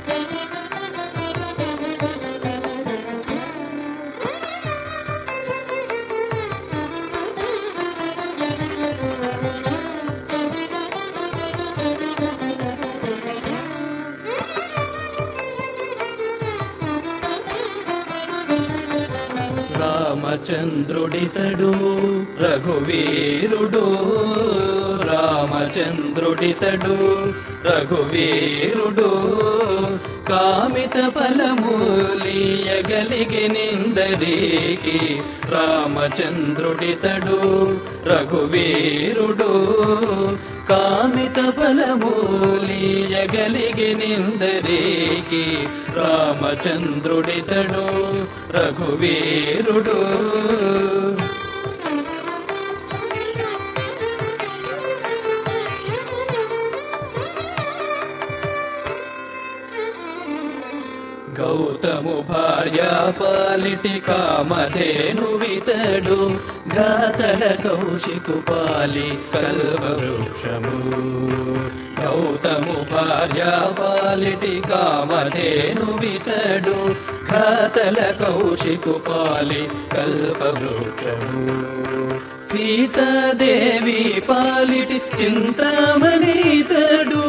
రామచంద్రుడితడు రఘువీరుడు రామచంద్రుడితడు రఘువీరుడు కామిత ఫలమూలియగలిగి నిందరికి రామచంద్రుడితడు రఘువీరుడు కామిత ఫలమూలియగలిగి నిందరికి రామచంద్రుడితడు రఘువీరుడు గౌతము భార్య పాలిటి కామధేను వితడు ఘాతల కౌశికు పాలి కల్వవృక్షము గౌతము భార్య పాలిటి కామధేను వితడు ఘాతల కౌశికు పాలి కల్పవృక్షము సీతాదేవి పాలిటి చింతామణితడు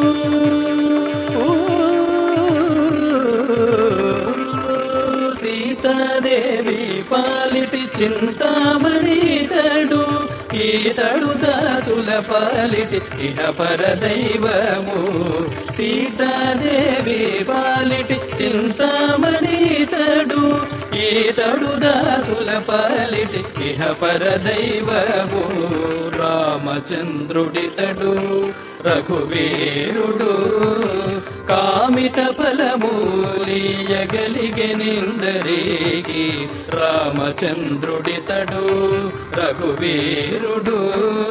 సీతాదేవి పాలిటి చింతామణితడు ఈతడు దాసుల పాలిటి ఇహ పర దైవము సీతాదేవి పాలిటి చింతామణితడు ఈతడు దాసుల పాలిటి ఇహ పర దైవము రామచంద్రుడితడు రఘువీరుడు కామిత ఫలమూలియగలిగే నిందరికి రామచంద్రుడితడు రఘువీరుడు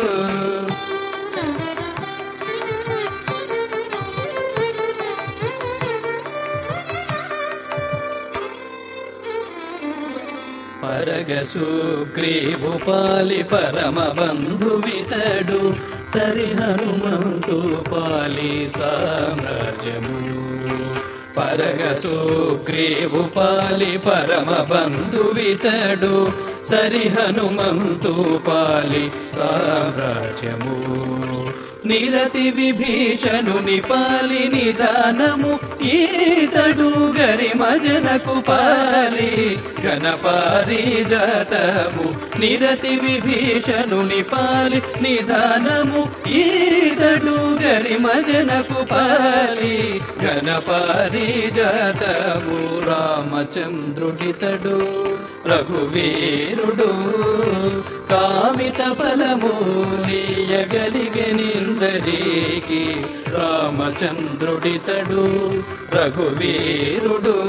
పరగ సుగ్రీవు పాలి పరమ బంధువితడు సరి హనుమంతు పాలి సామ్రాజ్యము పరగ సుగ్రీవు పాలి పరమ బంధువితడు సరి హనుమంతు పాలి సామ్రాజ్యము నిరతి విభీషణుని పాలి నిదానము ఈతడు గరిమజనకు పాలి గణపారిజాతము నిరతి విభీషణుని పాలి నిదానము ఈతడు గరిమజనకు పాలి గణపారిజాతము రామచంద్రుడితడు రఘువీరుడు కామిత ఫలమూలియగలిగే నిందరికి రామచంద్రుడితడు రఘువీరుడు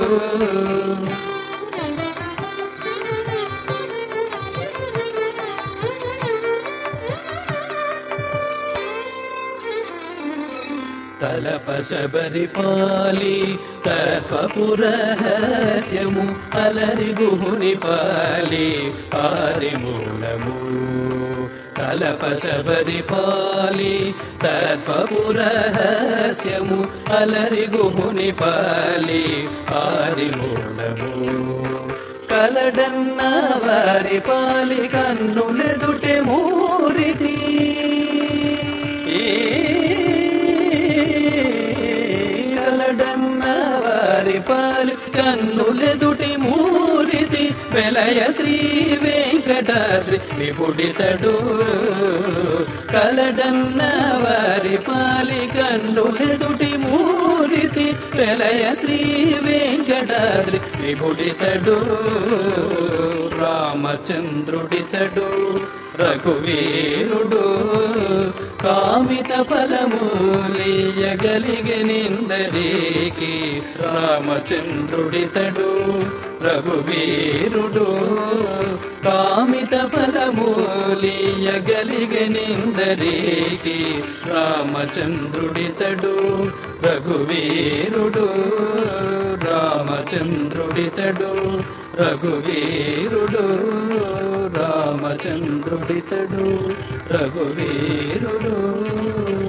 తలప శబరి పాలి తత్వపురహస్యము అలరి గుహుని పాలి ఆరిమూలము తలప శబరి పాలి తత్వపురహస్యము అలరి గుహుని పాలి ఆరిమూలము కలడన్న వారి పాలి కన్నులెదుటే మూరితి కలడన్న వారి పాలి కన్నులెదుటి మూరితి వెలయ శ్రీ వెంకటాద్రి విపుడితడు కలడన్న వారి పాలి కన్నులెదుటి మూరితి వెలయ శ్రీ వెంకటాద్రి విపుడితడు రామచంద్రుడితడు రఘువీరుడు కామిత ఫలమూలియగలిగే నిందరికి రామచంద్రుడితడు రఘువీరుడు కామిత ఫలమూలియగలిగే నిందరికి రామచంద్రుడితడు రఘువీరుడు రామచంద్రుడితడు రఘువీరుడు రామచంద్రుడితడు రఘువీరుడు